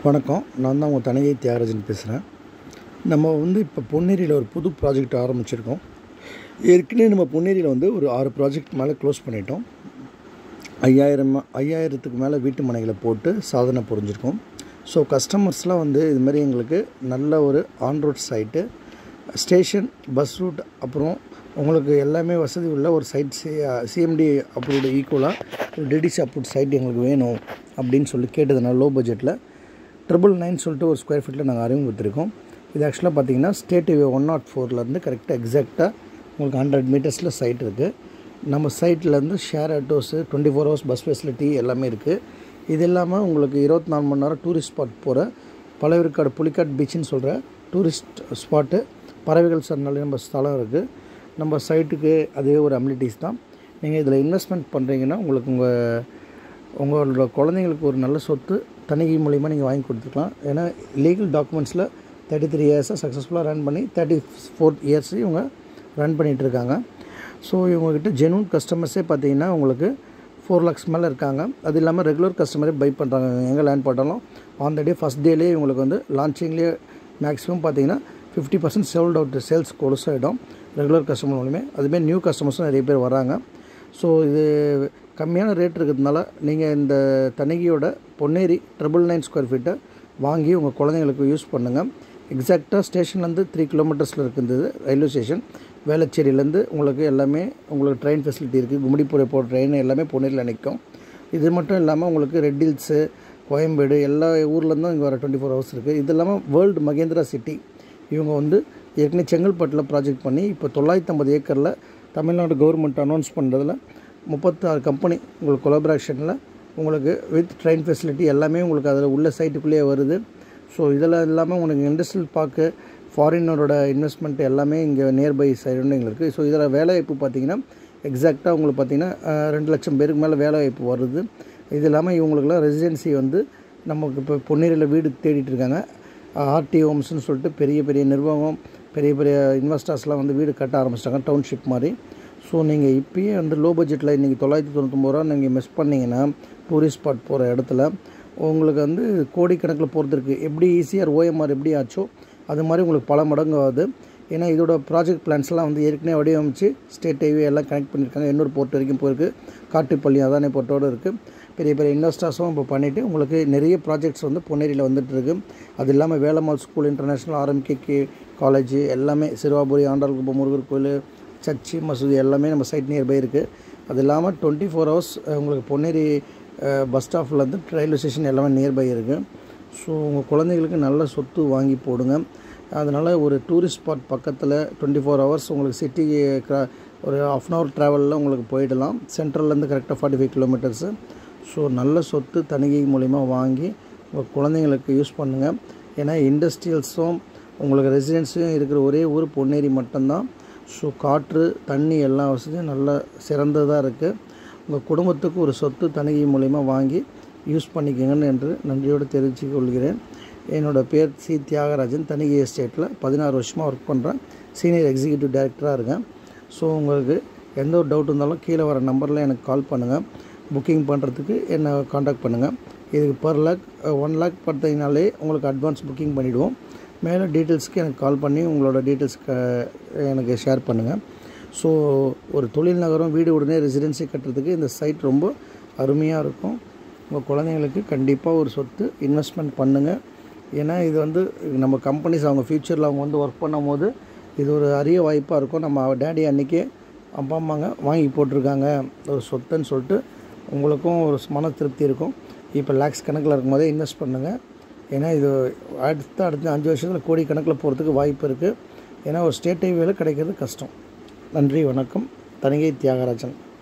வணக்கம் நான் தான் உங்கள் தனிகை தியாகராஜன் பேசுகிறேன் நம்ம வந்து இப்போ பொன்னேரியில் ஒரு புது ப்ராஜெக்ட் ஆரம்பிச்சிருக்கோம் ஏற்கனவே நம்ம பொன்னேரியில் வந்து ஒரு ஆறு ப்ராஜெக்ட் மேலே க்ளோஸ் பண்ணிட்டோம் ஐயாயிரம் ஐயாயிரத்துக்கு மேலே வீட்டு மனைகளை போட்டு சாதனை புரிஞ்சிருக்கோம் ஸோ கஸ்டமர்ஸ்லாம் வந்து இது மாதிரி எங்களுக்கு நல்ல ஒரு on road side station bus route அப்புறம் உங்களுக்கு எல்லாமே வசதி உள்ள ஒரு சைட் சி சிஎம்டி அப்ரூவ்டு ஈக்குவலாக ஒரு டிடிசி அப்ரூவ்ட் சைட் எங்களுக்கு வேணும் அப்படின்னு சொல்லி கேட்டதுனால லோ பட்ஜெட்டில் ட்ரிபிள் நைன் சொல்லிட்டு ஒரு ஸ்கொயர் ஃபீட்டில் நாங்கள் அறிமுகத்திருக்கோம் இது ஆக்சுவலாக பார்த்தீங்கன்னா ஸ்டேட் வே ஒன் நாட் ஃபோர்லேருந்து கரெக்டாக எக்ஸாக்டாக உங்களுக்கு ஹண்ட்ரட் மீட்டர்ஸில் சைட் இருக்குது நம்ம சைட்லேருந்து share autos twenty four hours bus facility எல்லாமே இருக்குது இது இல்லாமல் உங்களுக்கு இருபத்தி நாலு மணி நேரம் டூரிஸ்ட் ஸ்பாட் போகிற பழவேற்காடு புலிக்காட் பீச்சுன்னு சொல்கிற டூரிஸ்ட் ஸ்பாட்டு பறவைகள் சரணாலயம் நம்ம ஸ்தலம் இருக்குது நம்ம சைட்டுக்கு அதே ஒரு அம்யூனிட்டிஸ் தான் நீங்கள் இதில் இன்வெஸ்ட்மெண்ட் பண்ணுறீங்கன்னா உங்களுக்கு உங்கள் உங்களோட குழந்தைங்களுக்கு ஒரு நல்ல சொத்து தணிகை மூலிமா நீங்கள் வாங்கி கொடுத்துக்கலாம் ஏன்னா லீகல் டாக்குமெண்ட்ஸில் தேர்ட்டி த்ரீ இயர்ஸை சக்ஸஸ்ஃபுல்லாக ரன் பண்ணி தேர்ட்டி ஃபோர்த் இயர்ஸ் இவங்க ரன் பண்ணிகிட்டு இருக்காங்க ஸோ இவங்ககிட்ட ஜெனூன் கஸ்டமர்ஸே பார்த்தீங்கன்னா உங்களுக்கு ஃபோர் லேக்ஸ் மேலே இருக்காங்க அது இல்லாமல் ரெகுலர் கஸ்டமரே பை பண்ணுறாங்க எங்கே லேண்ட் போட்டாலும் ஆன் த டே ஃபஸ்ட் டேலேயே இவங்களுக்கு வந்து லான்ச்சிங்லேயே மேக்ஸிமம் பார்த்தீங்கன்னா fifty percent sold out sales close ஆகிடும் ரெகுலர் கஸ்டமர் மூலியமே அதுமாரி நியூ கஸ்டமர்ஸும் நிறைய பேர் வராங்க ஸோ இது கம்மியான ரேட் இருக்கிறதுனால நீங்கள் இந்த தணிகையோட பொன்னேரி ட்ரிபிள் நைன் ஸ்கொயர் ஃபீட்டை வாங்கி உங்கள் குழந்தைங்களுக்கு யூஸ் பண்ணுங்கள் எக்ஸாக்டாக ஸ்டேஷன்லேருந்து த்ரீ கிலோமீட்டர்ஸில் இருக்குது ரயில்வே ஸ்டேஷன் வேளச்சேரியிலேருந்து உங்களுக்கு எல்லாமே உங்களுக்கு ட்ரெயின் ஃபெசிலிட்டி இருக்குது கும்மிடிப்பூரை போகிற ட்ரெயின் எல்லாமே பொன்னேரியில் நிற்கும் இது மட்டும் இல்லாமல் உங்களுக்கு ரெட் ஹில்ஸு கோயம்பேடு எல்லா ஊர்லேருந்தும் இங்கே வர டுவெண்ட்டி ஃபோர் ஹவர்ஸ் இருக்குது இது இல்லாமல் வேர்ல்டு மகேந்திரா சிட்டி இவங்க வந்து ஏற்கனவே செங்கல்பட்டில் ப்ராஜெக்ட் பண்ணி இப்போ தொள்ளாயிரத்தி ஐம்பது ஏக்கரில் தமிழ்நாடு கவர்மெண்ட் அனௌன்ஸ் பண்ணுறதுல முப்பத்தாறு கம்பெனி உங்களுக்கு கொலாபரேஷனில் உங்களுக்கு வித் ட்ரெயின் ஃபெசிலிட்டி எல்லாமே உங்களுக்கு அதில் உள்ள சைட்டுக்குள்ளேயே வருது ஸோ இதில் இல்லாமல் உங்களுக்கு இண்டஸ்ட்ரியல் பார்க்கு ஃபாரினரோட இன்வெஸ்ட்மெண்ட் எல்லாமே இங்கே நியர்பை சைடுன்னு இருக்குது ஸோ இதில் வேலைவாய்ப்பு பார்த்தீங்கன்னா எக்ஸாக்டாக உங்களுக்கு பார்த்தீங்கன்னா ரெண்டு லட்சம் பேருக்கு மேலே வேலைவாய்ப்பு வருது இது இல்லாமல் இவங்களுக்குலாம் ரெசிடென்சி வந்து நமக்கு இப்போ பொன்னேரியில் வீடு தேடிட்டு இருக்காங்க ஆர்டி ஹோம்ஸ்னு சொல்லிட்டு பெரிய பெரிய நிர்வாகம் பெரிய பெரிய இன்வெஸ்டர்ஸ்லாம் வந்து வீடு கட்ட ஆரம்பிச்சிட்டாங்க டவுன்ஷிப் மாதிரி ஸோ நீங்கள் இப்போயே வந்து லோ பட்ஜெட்டில் இன்றைக்கி தொள்ளாயிரத்தி தொண்ணூத்தொம்பது ரூபா நீங்கள் மிஸ் பண்ணிங்கன்னா டூரிஸ்ட் ஸ்பாட் போகிற இடத்துல உங்களுக்கு வந்து கோடிக்கணக்கில் போகிறது இருக்குது எப்படி ஈஸியாக ஓஎம்ஆர் எப்படி ஆச்சோ அது மாதிரி உங்களுக்கு பல மடங்கு ஆகுது ஏன்னா இதோட ப்ராஜெக்ட் பிளான்ஸ்லாம் வந்து ஏற்கனவே வடிவமைச்சு ஸ்டேட் ஹைவே எல்லாம் கனெக்ட் பண்ணியிருக்காங்க இன்னொரு போர்ட் வரைக்கும் போயிருக்கு காட்டுப்பள்ளி அதானே போர்ட்டோடு இருக்குது பெரிய பெரிய இன்வெஸ்டர்ஸும் இப்போ பண்ணிவிட்டு உங்களுக்கு நிறைய ப்ராஜெக்ட்ஸ் வந்து பொன்னேரியில் வந்துட்டு இருக்கு அது இல்லாமல் Velammal school international RMK college எல்லாமே சிறுவாபுரி ஆண்டாள்குப்பம் முருகர் கோயில் சர்ச்சு மசூதி எல்லாமே நம்ம சைட் நியர்பை இருக்குது அது இல்லாமல் டுவெண்ட்டி ஃபோர் ஹவர்ஸ் உங்களுக்கு பொன்னேரி பஸ் ஸ்டாப்லேருந்து ரயில்வே ஸ்டேஷன் எல்லாமே நியர்பை இருக்குது ஸோ உங்கள் குழந்தைங்களுக்கு நல்ல சொத்து வாங்கி போடுங்க அதனால் ஒரு டூரிஸ்ட் ஸ்பாட் பக்கத்தில் டுவெண்ட்டி ஃபோர் ஹவர்ஸ் உங்களுக்கு சிட்டி ஒரு ஆஃப் அன் ஹவர் ட்ராவலில் உங்களுக்கு போயிடலாம் சென்ட்ரல்லேருந்து கரெக்டாக ஃபார்ட்டி ஃபைவ் கிலோமீட்டர்ஸு ஸோ நல்ல சொத்து தணிகை மூலிமா வாங்கி உங்கள் குழந்தைங்களுக்கு யூஸ் பண்ணுங்கள் ஏன்னா இண்டஸ்ட்ரியல்ஸும் உங்களுக்கு ரெசிடென்ஸும் இருக்கிற ஒரே ஊர் பொன்னேரி மட்டும்தான் ஸோ காற்று தண்ணி எல்லா வசதியும் நல்ல சிறந்ததாக இருக்குது உங்கள் குடும்பத்துக்கு ஒரு சொத்து தணிகை மூலிமா வாங்கி யூஸ் பண்ணிக்கங்கன்னு என்று நன்றியோடு தெரிவித்து கொள்கிறேன் என்னோடய பேர் சி தியாகராஜன் தணிகை எஸ்டேட்டில் பதினாறு வருஷமாக ஒர்க் பண்ணுறேன் சீனியர் எக்ஸிக்யூட்டிவ் டைரக்டராக இருக்கேன் ஸோ உங்களுக்கு எந்த ஒரு டவுட் இருந்தாலும் கீழே வர நம்பரில் எனக்கு கால் பண்ணுங்கள் புக்கிங் பண்ணுறதுக்கு என்னை காண்டாக்ட் பண்ணுங்கள் இதுக்கு பர் லேக் ஒன் லேக் பார்த்தீங்கனாலே உங்களுக்கு அட்வான்ஸ் புக்கிங் பண்ணிவிடுவோம் மேலே டீட்டெயில்ஸ்க்கு எனக்கு கால் பண்ணி உங்களோட டீட்டெயில்ஸ் எனக்கு ஷேர் பண்ணுங்கள் ஸோ ஒரு தொழில் நகரம் வீடு உடனே ரெசிடென்சி கட்டுறதுக்கு இந்த சைட் ரொம்ப அருமையாக இருக்கும் உங்கள் குழந்தைங்களுக்கு கண்டிப்பாக ஒரு சொத்து இன்வெஸ்ட்மெண்ட் பண்ணுங்கள் ஏன்னா இது வந்து நம்ம கம்பெனிஸ் அவங்க ஃப்யூச்சரில் அவங்க வந்து ஒர்க் பண்ணும் போது இது ஒரு அரிய வாய்ப்பாக இருக்கும் நம்ம டேடி அன்றைக்கே அப்பா அம்மாங்க வாங்கி போட்டிருக்காங்க ஒரு சொத்துன்னு சொல்லிட்டு உங்களுக்கும் ஒரு மன திருப்தி இருக்கும் இப்போ லேக்ஸ் கணக்கில் இருக்கும்போதே இன்வெஸ்ட் பண்ணுங்கள் ஏன்னா இது அடுத்த அடுத்த அஞ்சு வருஷத்தில் கோடி கணக்கில் போகிறதுக்கு வாய்ப்பு இருக்குது ஏன்னா ஒரு ஸ்டேட் ஹைவேல கிடைக்கிறது கஷ்டம் நன்றி வணக்கம் தனிகை தியாகராஜன்